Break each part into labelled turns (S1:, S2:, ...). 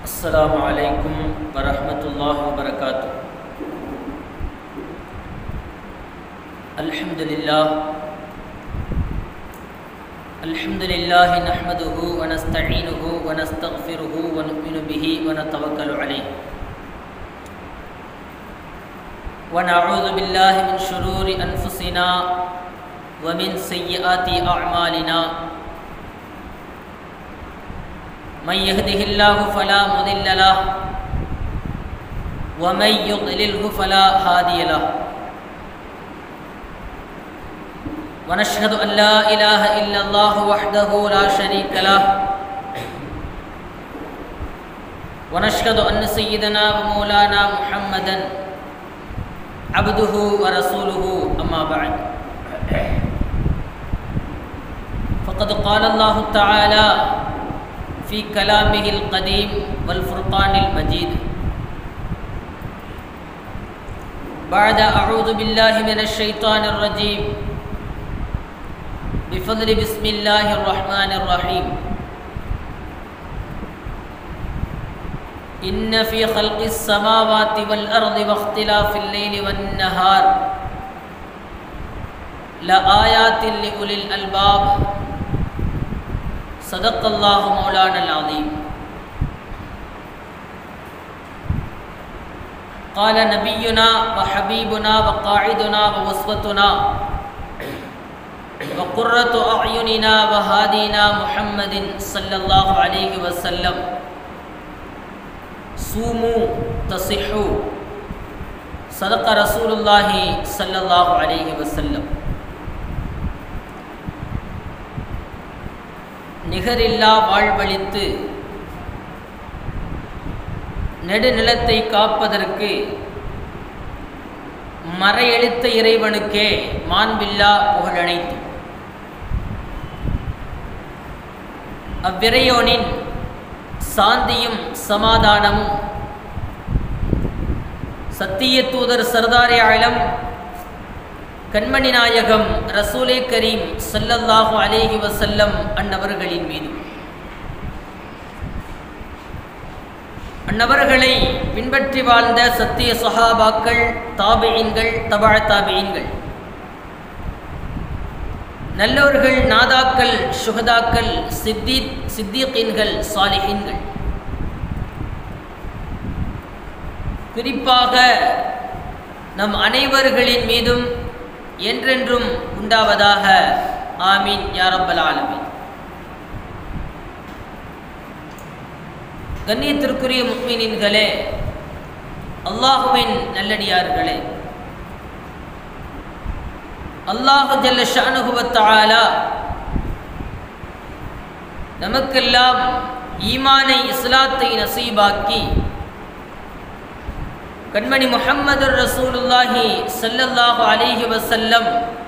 S1: السلام عليكم ورحمة الله وبركاته الحمد لله الحمد لله نحمده ونستعينه ونستغفره ونؤمن به ونتوكل عليه ونعوذ بالله من شرور أنفسنا ومن سيئات أعمالنا من يهده الله فلا مضل له ومن يضلله فلا هادي له ونشهد أن لا إله إلا الله وحده لا شريك له ونشهد أن سيدنا ومولانا محمدا عبده ورسوله أما بعد فقد قال الله تعالى في كلامه القديم والفرقان المجيد بعد أعوذ بالله من الشيطان الرجيم بفضل بسم الله الرحمن الرحيم إن في خلق السماوات والأرض واختلاف الليل والنهار لآيات لأولي الألباب صدق الله مولانا العظيم قال نبينا وحبيبنا وقاعدنا ووسوتنا وقرة أعيننا وهادينا محمد صلى الله عليه وسلم صوموا تصحوا صدق رسول الله صلى الله عليه وسلم நிகரில்லா வாழ்வழித்து நெடுநிலத்தை காப்பதற்கு மறையெழுத்த இறைவனுக்கே மாண்பில்லா புகழனைத்து அவ்விரையோனின் சாந்தியும் சமாதானமும் சத்திய தூதர் சர்தாரே ஆழம் கண்மணி நாயகம் ரசூலே கரீம் சல்லல்லாஹு அலேஹி வசல்லம் அன்னவர்களின் மீது அன்னவர்களை பின்பற்றி வாழ்ந்த சத்திய சஹாபாக்கள் தாபியின்கள் தபா தாபியின்கள் நல்லோர்கள் நாதாக்கள் சுகதாக்கள் சித்தி சித்திகீன்கள் சாலிஹீன்கள் குறிப்பாக நம் அனைவர்களின் மீதும் என்றென்றும் உண்டாவதாக ஆமீன் யாரப்பல் ஆலமீன் கண்ணியத்திற்குரிய முக்மீனின்களே அல்லாஹுவின் நல்லடியார்களே அல்லாஹு ஜல்ல ஷானுகுவத்தாலா நமக்கெல்லாம் ஈமானை இஸ்லாத்தை நசீபாக்கி கண்மணி முஹம்மது ரசூலுல்லாஹி சல்லல்லாஹு அலிஹி வசல்லம்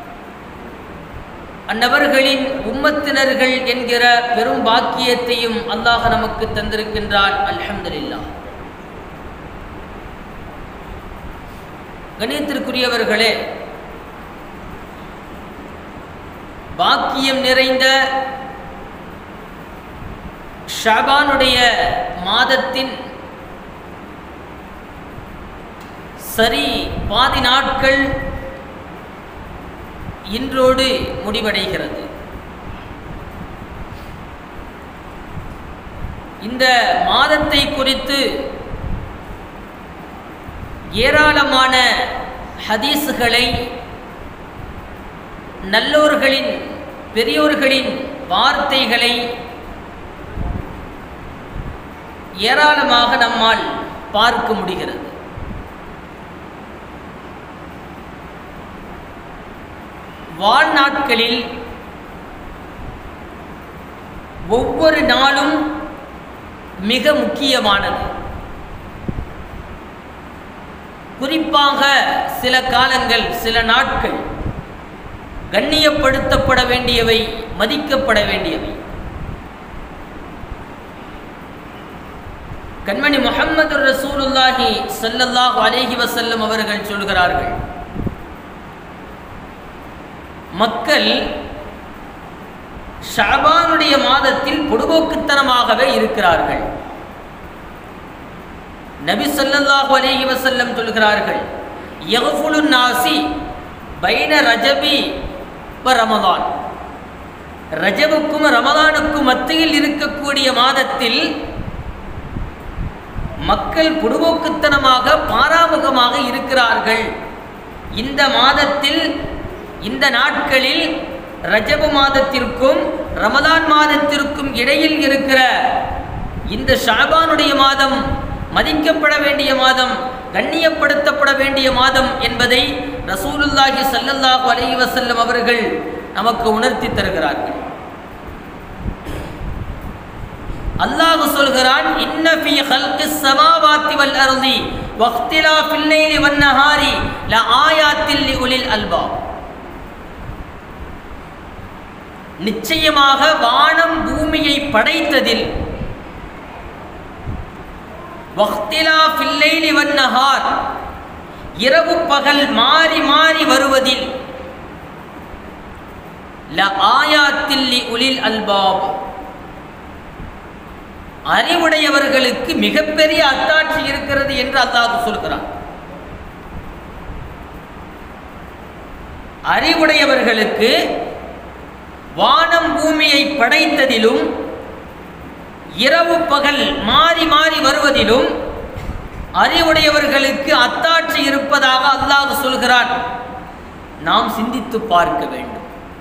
S1: அன்னவர்களின் உம்மத்தினர்கள் என்கிற பெரும் பாக்கியத்தையும் அல்லாஹ் நமக்கு தந்திருக்கின்றான் அல்ஹம்துலில்லா கணியத்திற்குரியவர்களே பாக்கியம் நிறைந்த ஷாபானுடைய மாதத்தின் சரி பாதி நாட்கள் இன்றோடு முடிவடைகிறது இந்த மாதத்தை குறித்து ஏராளமான ஹதீஸுகளை நல்லோர்களின் பெரியோர்களின் வார்த்தைகளை ஏராளமாக நம்மால் பார்க்க முடிகிறது வாழ்நாட்களில் ஒவ்வொரு நாளும் மிக முக்கியமானது குறிப்பாக சில காலங்கள் சில நாட்கள் கண்ணியப்படுத்தப்பட வேண்டியவை மதிக்கப்பட வேண்டியவை கண்மணி முகமது ரசூலுல்லாஹி சல்லல்லாஹு அலேஹி வசல்லம் அவர்கள் சொல்கிறார்கள் மக்கள் ஷாபானுடைய மாதத்தில் பொடுபோக்குத்தனமாகவே இருக்கிறார்கள் நபி ஸல்லல்லாஹு அலைஹி வஸல்லம் சொல்கிறார்கள் யஃபுலு நாசி பைன ரஜபி வ ரமதான் ரஜபுக்கும் ரமதானுக்கும் மத்தியில் இருக்கக்கூடிய மாதத்தில் மக்கள் புடுபோக்குத்தனமாக பாராமுகமாக இருக்கிறார்கள் இந்த மாதத்தில் இந்த நாட்களில் ரஜபு மாதத்திற்கும் ரமதான் மாதத்திற்கும் இடையில் இருக்கிற இந்த ஷாபானுடைய மாதம் மதிக்கப்பட வேண்டிய மாதம் கண்ணியப்படுத்தப்பட வேண்டிய மாதம் என்பதை ரசூலுல்லாஹி ஸல்லல்லாஹு அலைஹி வஸல்லம் அவர்கள் நமக்கு உணர்த்தி தருகிறார்கள் அல்லாஹ் சொல்கிறான் இன்ன ஃபீ ஹல்கிஸ் ஸமாவாத்தி வல் அர்தி வக்திலாஃபில் லைலி வன் நஹாரி லஆயாத்தில் லிஉலில் அல்பாப் நிச்சயமாக வானம் பூமியை படைத்ததில் வக்திலாஃபில் லைலி வன் நஹார் இரவு பகல் மாறி மாறி வருவதில் லஆயாத்தில் லிஉலில் அல்பாப் அறிவுடையவர்களுக்கு மிகப்பெரிய அத்தாட்சி இருக்கிறது என்று அல்லாஹ் சொல்கிறான் அறிவுடையவர்களுக்கு வானம் பூமியை படைத்ததிலும் இரவு பகல் மாறி மாறி வருவதிலும் அறிவுடையவர்களுக்கு அத்தாட்சி இருப்பதாக அல்லாஹ் சொல்கிறான் நாம் சிந்தித்து பார்க்க வேண்டும்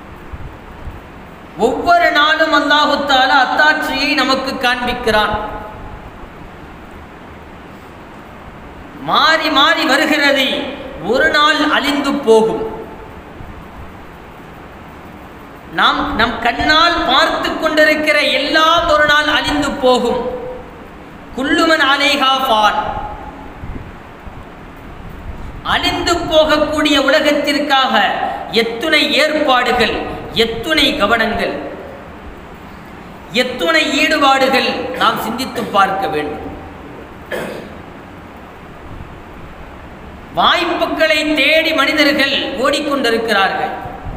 S1: ஒவ்வொரு நாளும் அல்லாஹு தாலா அத்தாட்சியை நமக்கு காண்பிக்கிறான் மாறி மாறி வருகிறது ஒரு நாள் அழிந்து போகும் நாம் நம் கண்ணால் பார்த்து கொண்டிருக்கிற எல்லாம் ஒரு நாள் அழிந்து போகும் குல்லுமன் அலேஹா ஃபான் அழிந்து போகக்கூடிய உலகத்திற்காக எத்துணை ஏற்பாடுகள் எத்துணை கவனங்கள் எத்துணை ஈடுபாடுகள் நாம் சிந்தித்து பார்க்க வேண்டும் வாய்ப்புகளை தேடி மனிதர்கள் ஓடிக்கொண்டிருக்கிறார்கள்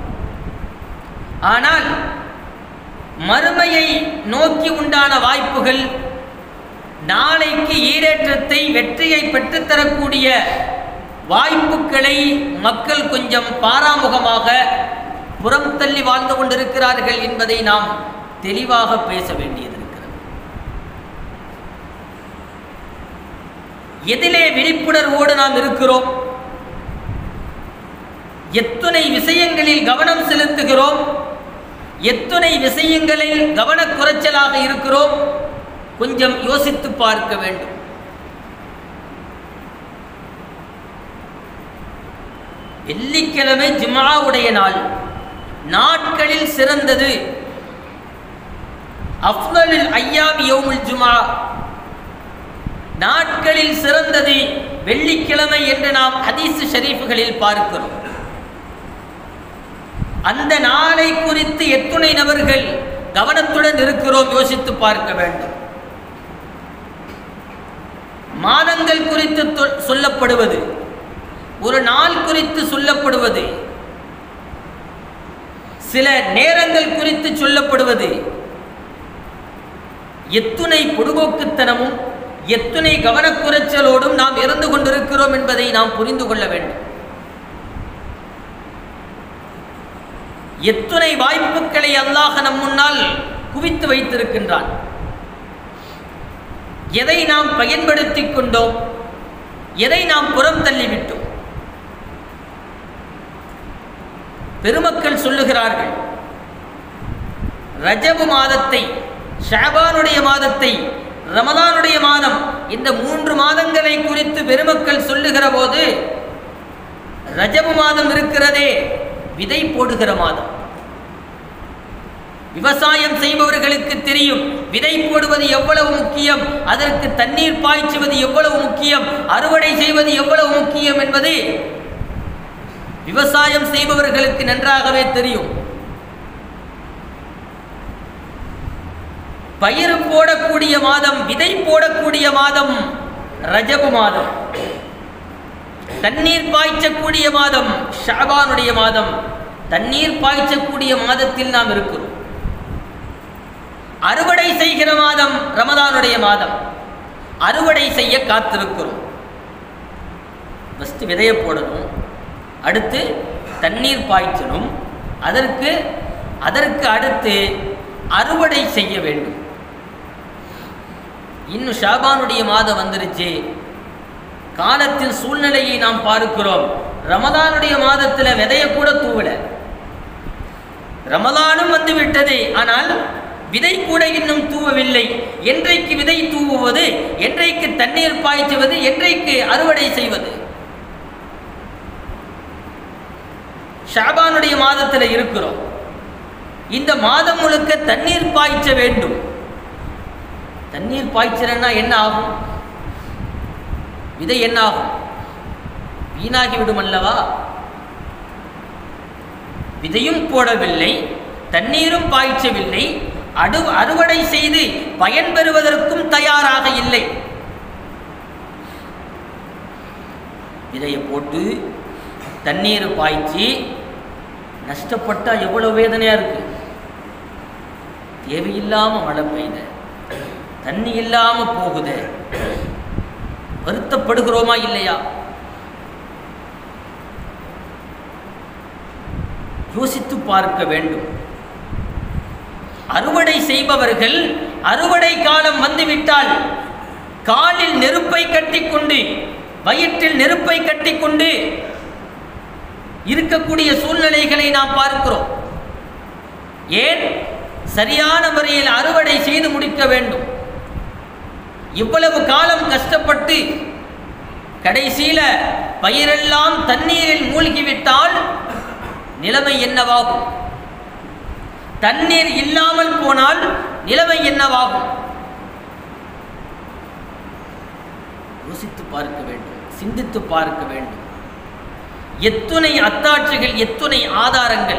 S1: ஆனால் மறுமையை நோக்கி உண்டான வாய்ப்புகள் நாளைக்கு ஈடேற்றத்தை வெற்றியை பெற்றுத்தரக்கூடிய வாய்ப்புகளை மக்கள் கொஞ்சம் பாராமுகமாக புறம் தள்ளி வாழ்ந்து கொண்டிருக்கிறார்கள் என்பதை நாம் தெளிவாக பேச வேண்டியது இருக்கிறது எதிலே விழிப்புணர்வோடு நாம் இருக்கிறோம் எத்துணை விஷயங்களில் கவனம் செலுத்துகிறோம் எத்துணை விஷயங்களில் கவனக்குறைச்சலாக இருக்கிறோம் கொஞ்சம் யோசித்து பார்க்க வேண்டும் வெள்ளிக்கிழமை ஜுமாவுடைய நாள் நாட்களில் சிறந்தது அஃதலில் ஐயாம் யோமுல் ஜுமா நாட்களில் சிறந்தது வெள்ளிக்கிழமை என்று நாம் ஹதீஸ் ஷரீஃபுகளில் பார்க்கிறோம் அந்த நாளை குறித்து எத்துணை நபர்கள் கவனத்துடன் இருக்கிறோம் யோசித்து பார்க்க வேண்டும் மாதங்கள் குறித்து தொ- சொல்லப்படுவது ஒரு நாள் குறித்து சொல்லப்படுவது சில நேரங்கள் குறித்து சொல்லப்படுவது எத்துணை பொடுபோக்குத்தனமும் எத்துணை கவனக்குறைச்சலோடும் நாம் இருந்து கொண்டிருக்கிறோம் என்பதை நாம் புரிந்து கொள்ள வேண்டும் எத்துணை வாய்ப்புகளை அல்லாஹ் நம் முன்னால் குவித்து வைத்திருக்கின்றான் எதை நாம் பயன்படுத்திக் கொண்டோம் எதை நாம் புறம் தள்ளிவிட்டோம் பெருமக்கள் சொல்லுகிறார்கள் ரஜபு மாதத்தை ஷாபானுடைய மாதத்தை ரமதானுடைய மாதம் இந்த மூன்று மாதங்களை குறித்து பெருமக்கள் சொல்லுகிற போது ரஜபு மாதம் இருக்கிறதே விதை போடுகிற மாதம் விவசாயம் செய்பவர்களுக்கு தெரியும் விதை போடுவது எவ்வளவு முக்கியம் அதற்கு தண்ணீர் பாய்ச்சுவது எவ்வளவு முக்கியம் அறுவடை செய்வது எவ்வளவு முக்கியம் என்பது விவசாயம் செய்பவர்களுக்கு நன்றாகவே தெரியும் பயிர் போடக்கூடிய மாதம் விதை போடக்கூடிய மாதம் ரஜபு மாதம் தண்ணீர் பாய்ச்சக்கூடிய மாதம் ஷாபானுடைய மாதம் தண்ணீர் பாய்ச்சக்கூடிய மாதத்தில் நாம் இருக்கிறோம் அறுவடை செய்கிற மாதம் ரமதானுடைய மாதம் அறுவடை செய்ய காத்திருக்கிறோம் ஃபஸ்ட்டு விதையை போடணும் அடுத்து தண்ணீர் பாய்ச்சணும் அதற்கு அதற்கு அடுத்து அறுவடை செய்ய வேண்டும் இன்னும் ஷாபானுடைய மாதம் வந்துருச்சு காலத்தின் சூழ்நிலையை நாம் பார்க்கிறோம் ரமதானுடைய மாதத்தில் விதைய கூட தூவல ரமதானும் வந்து விட்டது ஆனால் விதை கூட இன்னும் தூவவில்லை என்றைக்கு விதை தூவுவது என்றைக்கு தண்ணீர் பாய்ச்சுவது என்றைக்கு அறுவடை செய்வது ஷாபானுடைய மாதத்தில் இருக்கிறோம் இந்த மாதம் முழுக்க தண்ணீர் பாய்ச்ச வேண்டும் தண்ணீர் பாய்ச்சலன்னா என்ன ஆகும் விதை என்ன ஆகும் வீணாகிவிடும் அல்லவா விதையும் போடவில்லை தண்ணீரும் பாய்ச்சவில்லை அடு அறுவடை செய்து பயன்பெறுவதற்கும் தயாராக இல்லை விதையை போட்டு தண்ணீர் பாய்ச்சி நஷ்டப்பட்டா எவ்வளவு வேதனையா இருக்கு தேவையில்லாம மழை பெய்யுத தண்ணி இல்லாம போகுது வருத்தப்படுகிறோமா இல்லையா யோசித்து பார்க்க வேண்டும் அறுவடை செய்பவர்கள் அறுவடை காலம் வந்துவிட்டால் காலில் நெருப்பை கட்டிக்கொண்டு வயிற்றில் நெருப்பை கட்டிக்கொண்டு இருக்கக்கூடிய சூழ்நிலைகளை நாம் பார்க்கிறோம் ஏன் சரியான முறையில் அறுவடை செய்து முடிக்க வேண்டும் இவ்வளவு காலம் கஷ்டப்பட்டு கடைசியில பயிரெல்லாம் தண்ணீரில் மூழ்கிவிட்டால் நிலைமை என்னவாகும் தண்ணீர் இல்லாமல் போனால் நிலைமை என்னவாகும் யோசித்து பார்க்க வேண்டும் சிந்தித்து பார்க்க வேண்டும் எத்துணை அத்தாட்சிகள் எத்துணை ஆதாரங்கள்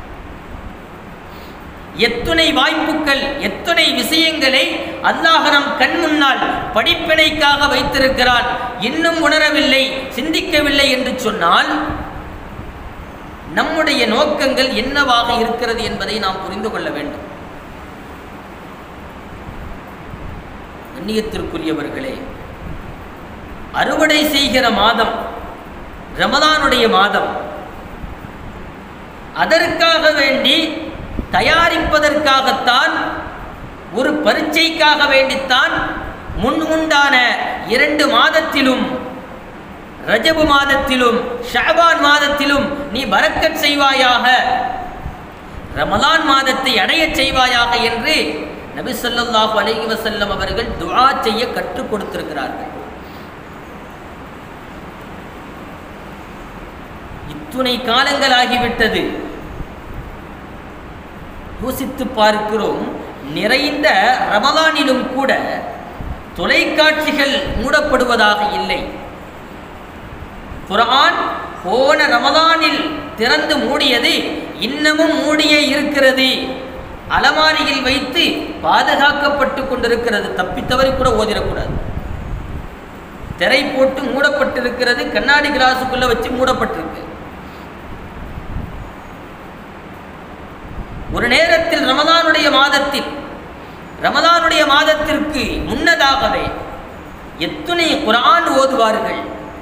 S1: எத்துணை வாய்ப்புகள் எத்துணை விஷயங்களை அல்லாஹ் நம் கண் முன்னால் படிப்பினைக்காக வைத்திருக்கிறான் இன்னும் உணரவில்லை சிந்திக்கவில்லை என்று சொன்னால் நம்முடைய நோக்கங்கள் என்னவாக இருக்கிறது என்பதை நாம் புரிந்து கொள்ள வேண்டும் கண்ணியத்திற்குரியவர்களே அறுவடை செய்கிற மாதம் ரமதானுடைய மாதம் அதற்காக வேண்டி தயாரிப்பதற்காகத்தான் ஒரு பரீட்சைக்காக வேண்டித்தான் முன் உண்டான இரண்டு மாதத்திலும் ரஜபு மாதத்திலும் ஷாபான் மாதத்திலும் நீ பரக்கத் செய்வாயாக ரமலான் மாதத்தை அடையச் செய்வாயாக என்று நபி ஸல்லல்லாஹு அலைஹி வஸல்லம் அவர்கள் துஆ செய்ய கற்றுக் கொடுத்திருக்கிறார்கள் இத்துணை காலங்கள் ஆகிவிட்டது யோசித்து பார்க்கிறோம் நிறைந்த ரமலானிலும் கூட தொலைக்காட்சிகள் மூடப்படுவதாக இல்லை குர்ஆன் போன ரமதானில் திறந்து மூடியது இன்னமும் மூடியே இருக்கிறது அலமாரியில் வைத்து பாதுகாக்கப்பட்டு கொண்டிருக்கிறது தப்பித்தவரை கூட ஓதிடக்கூடாது திரை போட்டு மூடப்பட்டிருக்கிறது கண்ணாடி கிளாஸுக்குள்ள வச்சு மூடப்பட்டிருக்கு ஒரு நேரத்தில் ரமதானுடைய மாதத்தில் ரமதானுடைய மாதத்திற்கு முன்னதாகவே எத்துணை குரான் ஓதுவார்கள்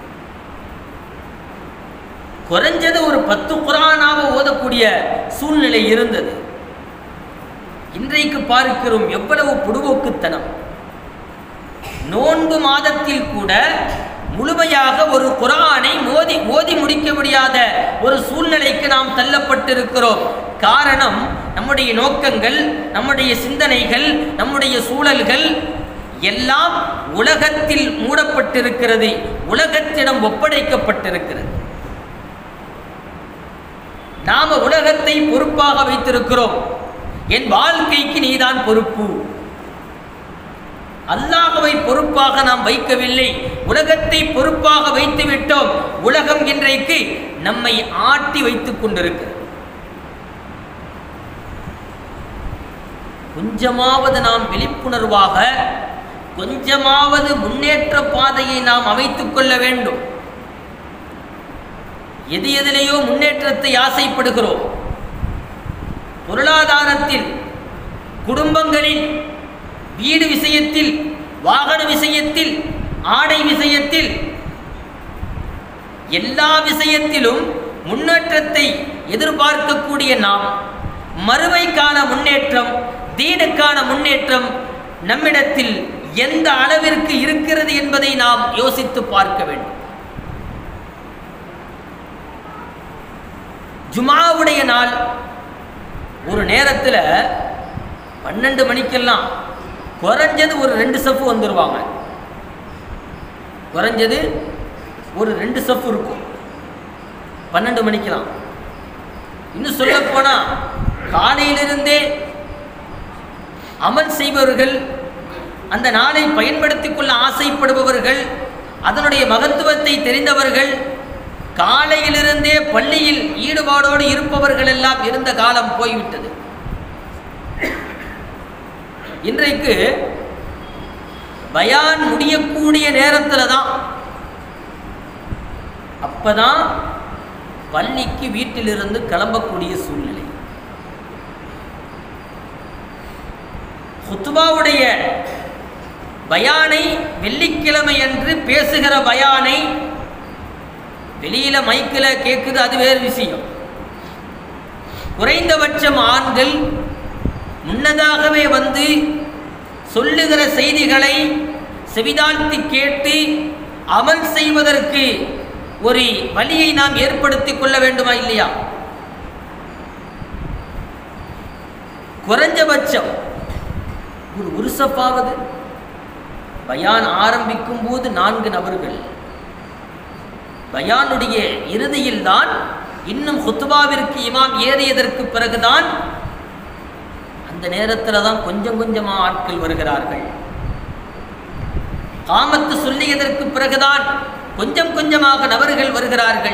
S1: குறைஞ்சது ஒரு பத்து குரானாக ஓதக்கூடிய சூழ்நிலை இருந்தது இன்றைக்கு பார்க்கிறோம் எவ்வளவு புடுவோக்குத்தனம் நோன்பு மாதத்தில் கூட முழுமையாக ஒரு குரானை மோதி ஓதி முடிக்க முடியாத ஒரு சூழ்நிலைக்கு நாம் தள்ளப்பட்டிருக்கிறோம் காரணம் நம்முடைய நோக்கங்கள் நம்முடைய சிந்தனைகள் நம்முடைய சூழல்கள் எல்லாம் உலகத்தில் மூடப்பட்டிருக்கிறது உலகத்திடம் ஒப்படைக்கப்பட்டிருக்கிறது நாம உலகத்தை பொறுப்பாக வைத்திருக்கிறோம் என் வாழ்க்கைக்கு நீதான் பொறுப்பு அல்லாஹவை பொறுப்பாக நாம் வைக்கவில்லை உலகத்தை பொறுப்பாக வைத்து விட்டோம் உலகம் இன்றைக்கு நம்மை ஆட்டி வைத்துக் கொண்டிருக்கிறது கொஞ்சமாவது நாம் விழிப்புணர்வாக கொஞ்சமாவது முன்னேற்ற பாதையை நாம் அமைத்துக் கொள்ள வேண்டும் எது எதிலேயோ முன்னேற்றத்தை ஆசைப்படுகிறோம் பொருளாதாரத்தில் குடும்பங்களில் வீடு விஷயத்தில் வாகன விஷயத்தில் ஆடை விஷயத்தில் எல்லா விஷயத்திலும் முன்னேற்றத்தை எதிர்பார்க்கக்கூடிய நாம் மறுமைக்கான முன்னேற்றம் தீனுக்கான முன்னேற்றம் நம்மிடத்தில் எந்த அளவிற்கு இருக்கிறது என்பதை நாம் யோசித்து பார்க்க வேண்டும் ஜுமாவுடைய நாள் ஒரு நேரத்தில் பன்னெண்டு மணிக்கெல்லாம் குறைஞ்சது ஒரு ரெண்டு சஃப் வந்துடுவாங்க குறைஞ்சது ஒரு ரெண்டு சஃப் இருக்கும் பன்னெண்டு மணிக்கெல்லாம் இன்னும் சொல்ல போனால் காலையிலிருந்தே அமல் செய்பவர்கள் அந்த நாளை பயன்படுத்திக் கொள்ள ஆசைப்படுபவர்கள் அதனுடைய மகத்துவத்தை தெரிந்தவர்கள் காலையிலிருந்தே பள்ளியில் ஈடுபாடோடு இருப்பவர்கள் எல்லாம் இருந்த காலம் போய்விட்டது இன்றைக்கு பயான் முடியக்கூடிய நேரத்தில் தான் அப்பதான் பள்ளிக்கு வீட்டிலிருந்து கிளம்பக்கூடிய சூழ்நிலை ஹுத்துபாவுடைய பயானை வெள்ளிக்கிழமை அன்று பேசுகிற பயானை வெளியில மைக்கில் கேட்குது அது வேறு விஷயம் குறைந்தபட்சம் ஆண்கள் முன்னதாகவே வந்து சொல்லுகிற செய்திகளை செவிதாழ்த்தி கேட்டு அமல் செய்வதற்கு ஒரு வழியை நாம் ஏற்படுத்திக் கொள்ள வேண்டுமா இல்லையா குறைஞ்சபட்சம் ஒரு உருசப்பாவது பயான் ஆரம்பிக்கும் போது நான்கு நபர்கள் பயானுடைய இறுதியில் தான் இன்னும் ஹுத்துபாவிற்கு இமாம் ஏறியதற்கு பிறகுதான் அந்த நேரத்தில் தான் கொஞ்சம் கொஞ்சமாக ஆட்கள் வருகிறார்கள் காமத்து சொல்லியதற்கு பிறகுதான் கொஞ்சம் கொஞ்சமாக நபர்கள் வருகிறார்கள்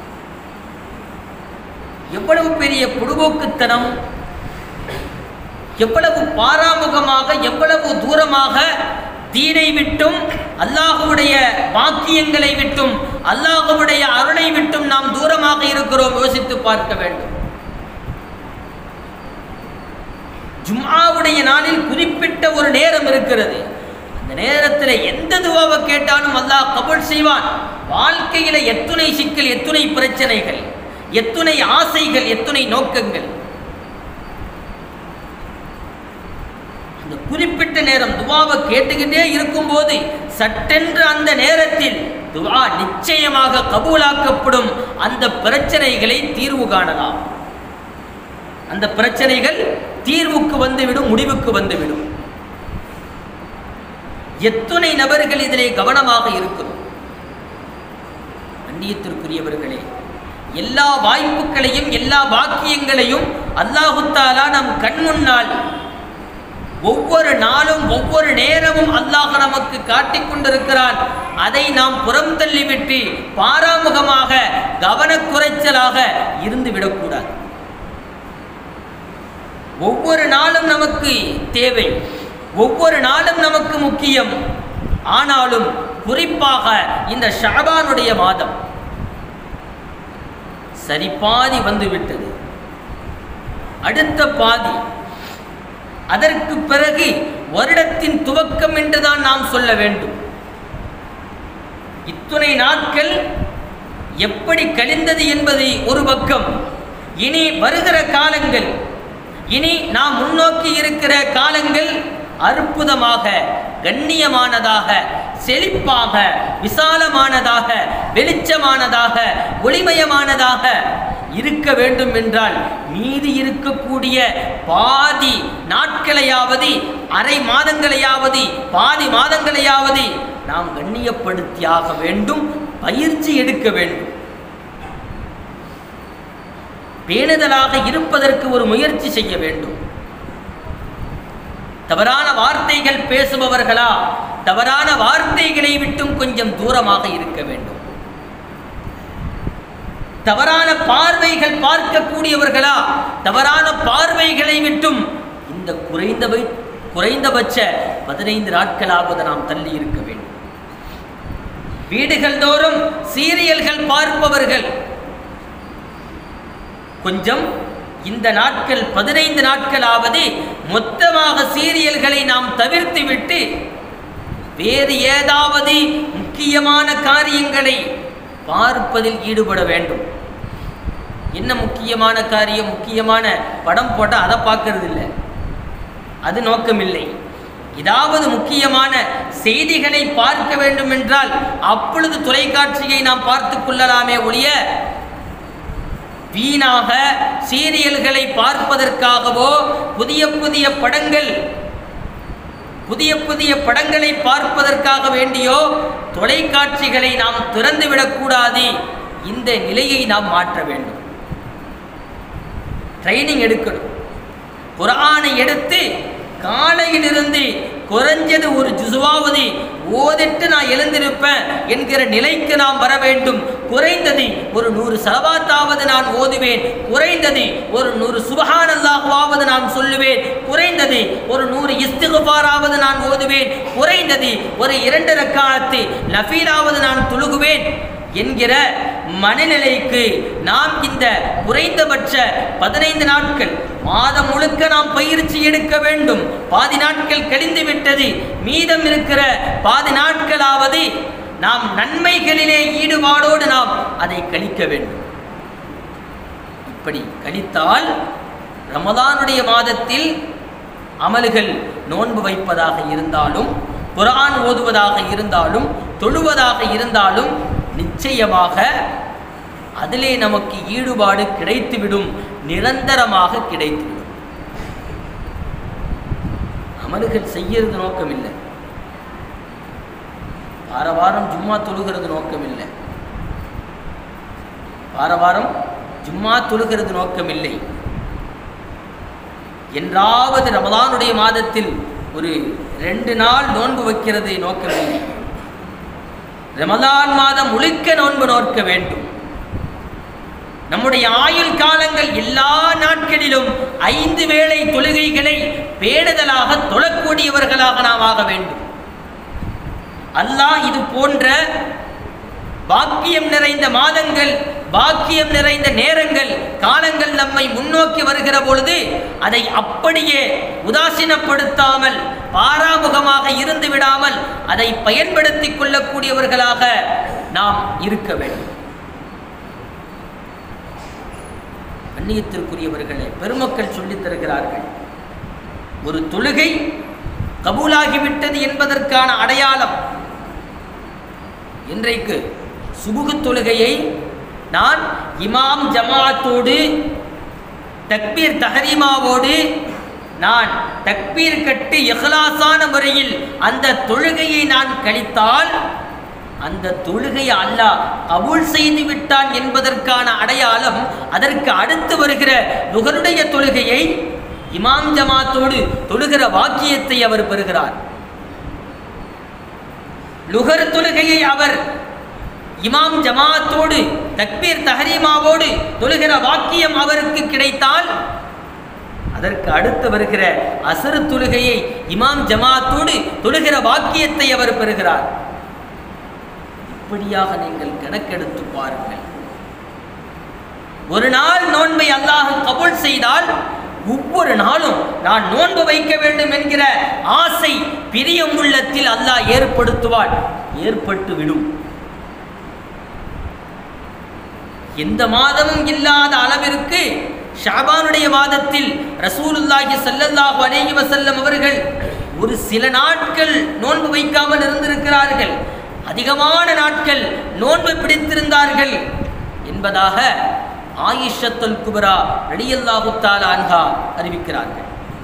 S1: எவ்வளவு பெரிய பொடுபோக்குத்தனம் எவ்வளவு பாராமுகமாக எவ்வளவு தூரமாக தீனை விட்டும் அல்லாஹுடைய பாக்கியங்களை விட்டும் அல்லாஹுடைய அருளை விட்டும் நாம் தூரமாக இருக்கிறோம் யோசித்து பார்க்க வேண்டும் ஜும்ஆவுடைய நாளில் குறிப்பிட்ட ஒரு நேரம் இருக்கிறது அந்த நேரத்தில் எந்த துவாவை கேட்டாலும் அல்லாஹ் கபூல் செய்வான் வாழ்க்கையில எத்துணை சிக்கல் எத்துணை பிரச்சனைகள் எத்துணை ஆசைகள் எத்துணை நோக்கங்கள் அந்த குறிப்பிட்ட நேரம் துவாவை கேட்டுக்கிட்டே இருக்கும்போது சட்டென்று அந்த நேரத்தில் துவா நிச்சயமாக கபூலாக்கப்படும் அந்த பிரச்சனைகளை தீர்வு காணலாம் அந்த பிரச்சனைகள் தீர்வுக்கு வந்துவிடும் முடிவுக்கு வந்துவிடும் எத்துணை நபர்கள் இதிலே கவனமாக இருக்கிறோம் அந்நியத்திற்குரியவர்களே எல்லா வாய்ப்புகளையும் எல்லா வாக்கியங்களையும் அல்லாஹுத்தாலா நம் கண் முன்னால் ஒவ்வொரு நாளும் ஒவ்வொரு நேரமும் அல்லாஹ் நமக்கு காட்டிக் கொண்டிருக்கிறான் அதை நாம் புறம் தள்ளிவிட்டு பாராமுகமாக கவனக்குறைச்சலாக இருந்து விடக்கூடாது ஒவ்வொரு நாளும் நமக்கு தேவை ஒவ்வொரு நாளும் நமக்கு முக்கியம் ஆனாலும் குறிப்பாக இந்த ஷாபானுடைய மாதம் சரி பாதி வந்துவிட்டது அடுத்த பாதி அதற்கு பிறகு வருடத்தின் துவக்கம் என்றுதான் நாம் சொல்ல வேண்டும் இத்துணை நாட்கள் எப்படி கழிந்தது என்பதை ஒரு பக்கம் இனி வருகிற காலங்கள் இனி நாம் முன்னோக்கி இருக்கிற காலங்கள் அற்புதமாக கண்ணியமானதாக செழிப்பாக விசாலமானதாக வெளிச்சமானதாக ஒளிமயமானதாக இருக்க வேண்டும் என்றால் மீதி இருக்கக்கூடிய பாதி நாட்களையாவது அரை மாதங்களையாவது பாதி மாதங்களையாவது நாம் கண்ணியப்படுத்தியாக வேண்டும் பயிற்சி எடுக்க வேண்டும் பேணுதலாக இருப்பதற்கு ஒரு முயற்சி செய்ய வேண்டும் தவறான வார்த்தைகள் பேசுபவர்களா தவறான வார்த்தைகளை விட்டும் கொஞ்சம் தூரமாக இருக்க வேண்டும் தவறான பார்வைகள் பார்க்கக்கூடியவர்களா தவறான பார்வைகளை விட்டும் இந்த குறைந்தவை குறைந்தபட்ச பதினைந்து நாட்களாவது நாம் தள்ளி இருக்க வேண்டும் வீடுகள் தோறும் சீரியல்கள் பார்ப்பவர்கள் கொஞ்சம் இந்த நாட்கள் பதினைந்து நாட்களாவது மொத்தமாக சீரியல்களை நாம் தவிர்த்து விட்டு வேறு ஏதாவது முக்கியமான காரியங்களை பார்ப்பதில் ஈடுபட வேண்டும் என்ன முக்கியமான காரியம் முக்கியமான படம் போட்டால் அதை பார்க்கறது இல்லை அது நோக்கமில்லை ஏதாவது முக்கியமான செய்திகளை பார்க்க வேண்டும் என்றால் அப்பொழுது தொலைக்காட்சியை நாம் பார்த்து கொள்ளலாமே ஒழிய வீணாக சீரியல்களை பார்ப்பதற்காகவோ புதிய புதிய படங்கள் புதிய புதிய படங்களை பார்ப்பதற்காக வேண்டியோ தொலைக்காட்சிகளை நாம் திறந்துவிடக்கூடாது இந்த நிலையை நாம் மாற்ற வேண்டும் ட்ரைனிங் எடுக்கணும் குரானை எடுத்து காலையிலிருந்து குறைஞ்சது ஒரு ஜுசுவாவது ஓதிட்டு நான் எழுந்திருப்பேன் என்கிற நிலைக்கு நாம் வர வேண்டும் குறைந்தது ஒரு நூறு சலவாத்தாவது நான் ஓதுவேன் குறைந்தது ஒரு நூறு சுபஹானல்லாஹ்வாவது நான் சொல்லுவேன் குறைந்தது ஒரு நூறு இஸ்திகுபாராவது நான் ஓதுவேன் குறைந்தது ஒரு இரண்டு ரக்காலத்து நஃபீலாவது நான் தொழுகுவேன் என்கிற மனநிலைக்கு நாம் இந்த குறைந்தபட்ச பதினைந்து நாட்கள் மாதம் முழுக்க நாம் பயிற்சி எடுக்க வேண்டும் பாதி நாட்கள் கழிந்து விட்டது மீதம் இருக்கிற பாதி நாட்களாவது நாம் நன்மைகளிலே ஈடுபாடோடு நாம் அதை கழிக்க வேண்டும் இப்படி கழித்தால் ரமதானுடைய மாதத்தில் அமல்கள் நோன்பு வைப்பதாக இருந்தாலும் குரான் ஓதுவதாக இருந்தாலும் தொழுவதாக இருந்தாலும் நிச்சயமாக அதிலே நமக்கு ஈடுபாடு கிடைத்துவிடும் நிரந்தரமாக கிடைத்துவிடும் அமல்கள் செய்யறது நோக்கம் இல்லை வார வாரம் ஜும்மா தொழுகிறது நோக்கம் இல்லை வார வாரம் ஜும்மா தொழுகிறது நோக்கம் இல்லை என்றாவது ரமதானுடைய மாதத்தில் ஒரு ரெண்டு நாள் நோன்பு வைக்கிறது நோக்கமில்லை ரமதான் மாதம் முழுக்க நோன்பு நோக்க வேண்டும் நம்முடைய ஆயுள் காலங்கள் எல்லா நாட்களிலும் ஐந்து வேளை தொழுகைகளை பேணுதலாக தொழக்கூடியவர்களாக நாம் ஆக வேண்டும் அல்லாஹ் இது போன்ற பாக்கியம் நிறைந்த மாதங்கள் பாக்கியம் நிறைந்த நேரங்கள் காலங்கள் நம்மை முன்னோக்கி வருகிற பொழுது அதை அப்படியே உதாசீனப்படுத்தாமல் பாராமுகமாக இருந்து விடாமல் அதை பயன்படுத்திக் கொள்ளக்கூடியவர்களாக நாம் இருக்க வேண்டும் கண்ணியத்திற்குரியவர்களே பெருமக்கள் சொல்லித் தருகிறார்கள் ஒரு தொழுகை கபூலாகிவிட்டது என்பதற்கான அடையாளம் இன்றைக்கு சுபுகு தொழுகையை நான் இமாம் ஜமாத்தோடு தக்பீர் தஹரீமாவோடு நான் தக்பீர் கட்டி இஹ்லாஸான முறையில் அந்த தொழுகையை நான் கழித்தால் அந்த தொழுகையை அல்லாஹ் கபூல் செய்து விட்டான் என்பதற்கான அடையாளம் அதற்கு அடுத்து வருகிற நுகருடைய தொழுகையை இமாம் ஜமாத்தோடு தொழுகிற வாக்கியத்தை அவர் பெறுகிறார் லுகர் தொழுகையை அவர் இமாம் ஜமாத்தோடு தக்பீர் தஹரீமாவோடு தொழுகிற வாக்கியம் அவருக்கு கிடைத்தால் அதற்கு அடுத்து வருகிற அசரு தொழுகையை இமாம் ஜமாத்தோடு தொழுகிற வாக்கியத்தை அவர் பெறுகிறார் இப்படியாக நீங்கள் கணக்கெடுத்து பாருங்கள் ஒரு நாள் நோன்பை அல்லாஹ் கபூல் செய்தால் ஒவ்வொரு நாளும் நான் நோன்பு வைக்க வேண்டும் என்கிற ஆசை பிரியம் உள்ளத்தில் அல்லாஹ் ஏற்படுத்துவாள் ஏற்பட்டு விடும் எந்த மாதமும் இல்லாத அளவிற்கு ஷாபானுடைய மாதத்தில் ரசூலுல்லாஹி ஸல்லல்லாஹு அலைஹி வஸல்லம் அவர்கள் ஒரு சில நாட்கள் நோன்பு வைக்காமல் இருந்திருக்கிறார்கள் அதிகமான நாட்கள் நோன்பு பிடித்திருந்தார்கள் என்பதாக ஆயிஷத்துல் குபரா ரலியல்லாஹு தஆலா அன்ஹா அறிவிக்கிறார்கள்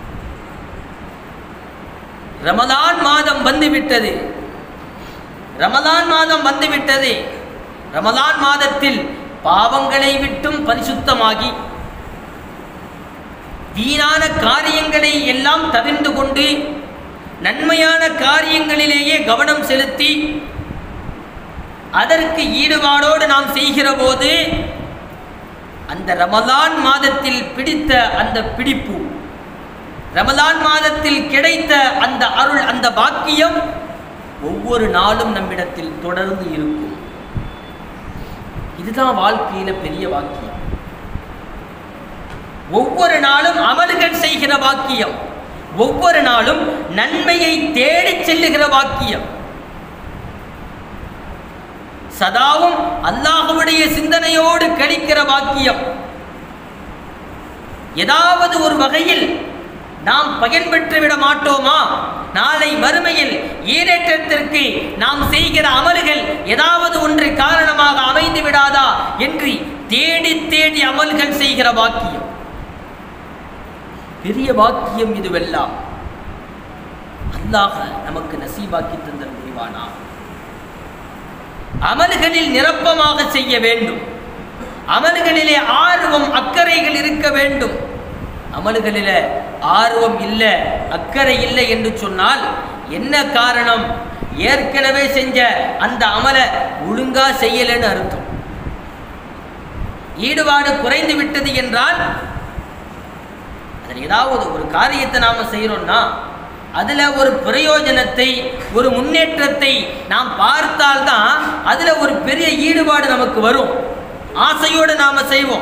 S1: ரமலான் மாதம் வந்துவிட்டது ரமலான் மாதம் வந்துவிட்டது ரமலான் மாதத்தில் பாவங்களை விட்டும் பரிசுத்தமாகி வீணான காரியங்களை எல்லாம் தவிர்ந்து கொண்டு நன்மையான காரியங்களிலேயே கவனம் செலுத்தி அதற்கு ஈடுபாடோடு நாம் செய்கிற போது அந்த ரமலான் மாதத்தில் பிடித்த அந்த பிடிப்பு ரமலான் மாதத்தில் கிடைத்த அந்த அருள் அந்த பாக்கியம் ஒவ்வொரு நாளும் நம்மிடத்தில் தொடர்ந்து இருக்கும் இதுதான் வாழ்க்கையில பெரிய வாக்கியம் ஒவ்வொரு நாளும் அமல்கள் செய்கிற வாக்கியம் ஒவ்வொரு நாளும் நன்மையை தேடிச் செல்லுகிற வாக்கியம் சதாவும் அல்லாஹுவுடைய சிந்தனையோடு கழிக்கிற பாக்கியம் ஏதாவது ஒரு வகையில் நாம் பயன்பெற்று விட மாட்டோமா நாளை மறுமையில் ஈரேற்றத்திற்கு நாம் செய்கிற அமல்கள் ஏதாவது ஒன்று காரணமாக அமைந்து விடாதா என்று தேடி தேடி அமல்கள் செய்கிற பாக்கியம் பெரிய பாக்கியம் இதுவெல்லாம் அல்லாஹ் நமக்கு நசீபாக்கி தந்த முடிவானா அமல்களில் நிரப்பமாக செய்ய வேண்டும் அமல்களிலே ஆர்வம் அக்கறைகள் இருக்க வேண்டும் அமல்களில ஆர்வம் இல்லை அக்கறை இல்லை என்று சொன்னால் என்ன காரணம் ஏற்கனவே செஞ்ச அந்த அமலை ஒழுங்கா செய்யலைன்னு அர்த்தம் ஈடுபாடு குறைந்து விட்டது என்றால் அதில் ஏதாவது ஒரு காரியத்தை நாம செய்யறோம்னா அதுல ஒரு பிரயோஜனத்தை ஒரு முன்னேற்றத்தை நாம் பார்த்தால்தான் அதுல ஒரு பெரிய ஈடுபாடு நமக்கு வரும் ஆசையோடு நாம செய்வோம்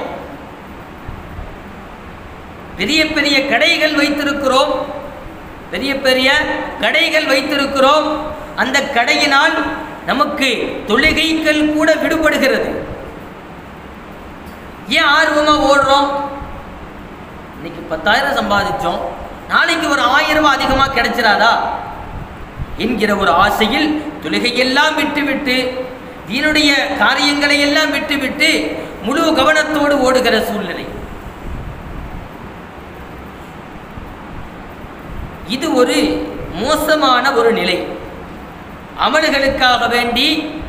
S1: பெரிய பெரிய கடைகள் வைத்திருக்கிறோம் பெரிய பெரிய கடைகள் வைத்திருக்கிறோம் அந்த கடையினால் நமக்கு தொழுகைகள் கூட விடுபடுகிறது ஏன் ஆர்வமா ஓடுறோம் இன்னைக்கு பத்தாயிரம் சம்பாதிச்சோம் நாளைக்கு ஒரு ஆயிரம் ரூபாய் அதிகமாக கிடைச்சிராதா என்கிற ஒரு ஆசையில் தொழுகையெல்லாம் விட்டுவிட்டு தீனுடைய காரியங்களை எல்லாம் விட்டுவிட்டு முழு கவனத்தோடு ஓடுகிற சூழ்நிலை இது ஒரு மோசமான ஒரு நிலை அமல்களுக்காக வேண்டி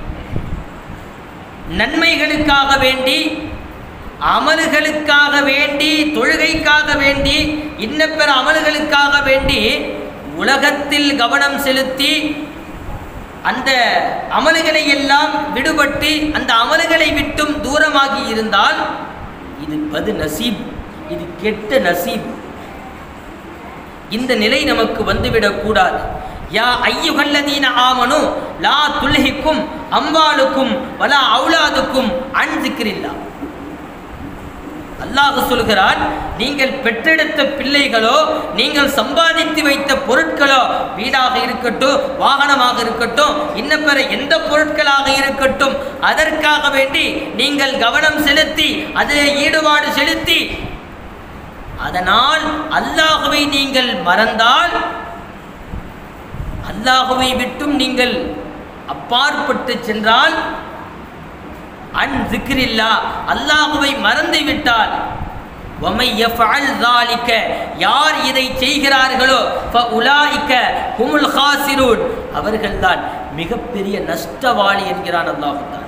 S1: நன்மைகளுக்காக வேண்டி அமல்களுக்காக வேண்டி தொழுகைக்காக வேண்டி இன்னப்பிற அமல்களுக்காக வேண்டி உலகத்தில் கவனம் செலுத்தி அந்த அமல்களை எல்லாம் விடுபட்டு அந்த அமல்களை விட்டும் தூரமாகி இருந்தால் இது பது நசீப் இது கெட்ட நசீப் இந்த நிலை நமக்கு வந்துவிடக் கூடாது யா ஐயுகல்லதீன ஆமனு லா துல்ஹிக்கும் அம்பாலுக்கும் வலா அவுலாதுக்கும் அன்சிக்கிறில்லா அல்லாஹ் சொல்கிறான் நீங்கள் பெற்றெடுத்த பிள்ளைகளோ நீங்கள் சம்பாதித்து வைத்த பொருட்களோ வீடாக இருக்கட்டும் வாகனமாக இருக்கட்டும் இன்னப்பிற எந்த பொருட்களாக இருக்கட்டும் அதற்காக வேண்டி நீங்கள் கவனம் செலுத்தி அதிலே ஈடுபாடு செலுத்தி அதனால் அல்லாஹுவை நீங்கள் மறந்தால் அல்லாஹுவை விட்டும் நீங்கள் அப்பாற்பட்டு சென்றால் அன் திக்ரில்லா அல்லாஹுவை மறந்து விட்டால் وَمَن يَفْعَلْ ذَلِكَ யார் இதை செய்கிறார்களோ فَأُولَٰئِكَ هُمُ الْخَاسِرُونَ அவர்கள்தான் மிகப்பெரிய நஷ்டவாளி என்கிறான் அல்லாஹ் தஆலா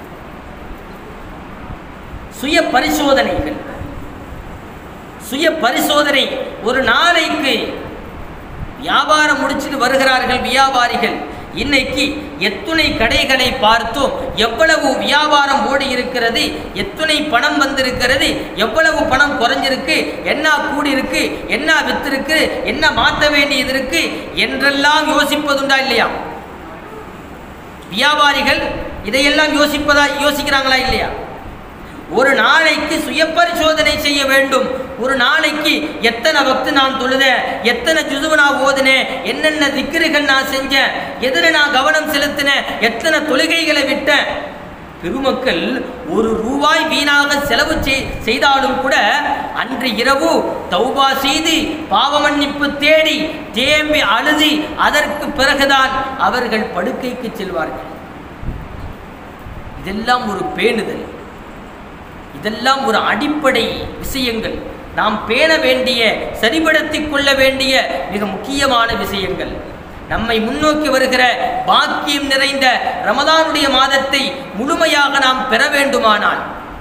S1: சுய பரிசோதனைகள் சுய பரிசோதனை ஒரு நாளைக்கு வியாபாரம் முடிச்சுட்டு வருகிறார்கள் வியாபாரிகள் இன்னைக்கு எத்துணை கடைகளை பார்த்தோம் எவ்வளவு வியாபாரம் ஓடி இருக்கிறது எத்துணை பணம் வந்திருக்கிறது எவ்வளவு பணம் குறைஞ்சிருக்கு என்ன கூடி இருக்கு என்ன வித்திருக்கு என்ன மாற்ற வேண்டியது இருக்கு என்றெல்லாம் யோசிப்பதுண்டா இல்லையா வியாபாரிகள் இதையெல்லாம் யோசிப்பதா யோசிக்கிறாங்களா இல்லையா ஒரு நாளைக்கு சுய பரிசோதனை செய்ய வேண்டும் ஒரு நாளைக்கு எத்தனை பக்து நான் தொழுதேன் எத்தனை ஜுசுவு நான் ஓதுனேன் என்னென்ன திக்கிரிகள் நான் செஞ்சேன் எதில் நான் கவனம் செலுத்தினேன் எத்தனை தொழுகைகளை விட்டேன் பெருமக்கள் ஒரு ரூபாய் வீணாக செலவு செய்- செய்தாலும் கூட அன்று இரவு தௌபா செய்து பாவ மன்னிப்பு தேடி தேம்பி அழுதி அதற்கு பிறகுதான் அவர்கள் படுக்கைக்கு செல்வார்கள் இதெல்லாம் ஒரு பேணுதல் இதெல்லாம் ஒரு அடிப்படை விஷயங்கள் நாம் பேண வேண்டிய சரிபடுத்திக் கொள்ள வேண்டிய மிக முக்கியமான விஷயங்கள் நம்மை முன்னோக்கி வருகிற பாக்கியம் நிறைந்த ரமதானுடைய மாதத்தை முழுமையாக நாம் பெற வேண்டுமானால்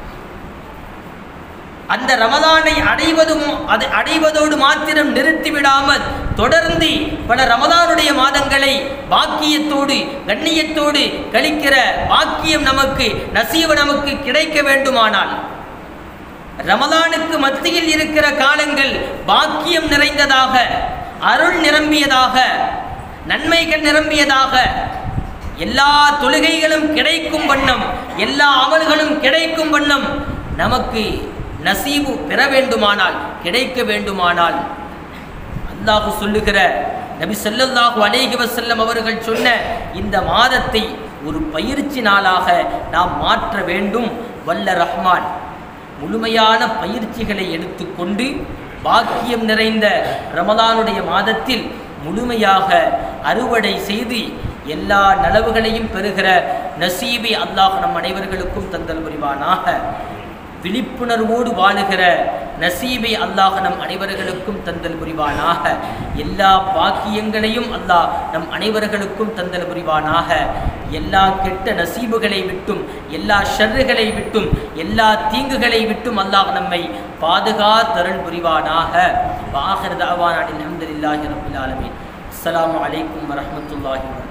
S1: அந்த ரமதானை அடைவதும் அது அடைவதோடு மாத்திரம் நிறுத்திவிடாமல் தொடர்ந்து பல ரமதானுடைய மாதங்களை பாக்கியத்தோடு கண்ணியத்தோடு கழிக்கிற பாக்கியம் நமக்கு நசீவு நமக்கு கிடைக்க வேண்டுமானால் ரமதானுக்கு மத்தியில் இருக்கிற காலங்கள் பாக்கியம் நிறைந்ததாக அருள் நிரம்பியதாக நன்மைகள் நிரம்பியதாக எல்லா தொழுகைகளும் கிடைக்கும் வண்ணம் எல்லா அமல்களும் கிடைக்கும் வண்ணம் நமக்கு நசீபு பெற வேண்டுமானால் கிடைக்க வேண்டுமானால் அல்லாஹ் சொல்லுகிற நபி ஸல்லல்லாஹு அலைஹி வஸல்லம் அவர்கள் சொன்ன இந்த மாதத்தை ஒரு பயிற்சி நாளாக நாம் மாற்ற வேண்டும் வல்ல ரஹ்மான் முழுமையான பயிற்சிகளை எடுத்துக்கொண்டு பாக்கியம் நிறைந்த ரமலானுடைய மாதத்தில் முழுமையாக அறுவடை செய்து எல்லா நலவுகளையும் பெறுகிற நசீபை அல்லாஹ் நம் அனைவர்களுக்கும் தந்தல் புரிவானாக விழிப்புணர்வோடு வாழுகிற நசீபை அல்லாஹ் நம் அனைவர்களுக்கும் தந்தல் புரிவானாக எல்லா பாக்கியங்களையும் அல்லாஹ் நம் அனைவர்களுக்கும் தந்தல் புரிவானாக எல்லா கெட்ட நசீபுகளை விட்டும் எல்லா ஷர்றுகளை விட்டும் எல்லா தீங்குகளை விட்டும் அல்லாஹ் நம்மை பாதுகாத்தருள் புரிவானாக வாஹர் தாவான் அலமதுல்லாஹி ரபில் ஆலமீன் அஸ்ஸலாமு அலைக்கும் வரஹ்மத்துல்லாஹி வபரகாத்துஹு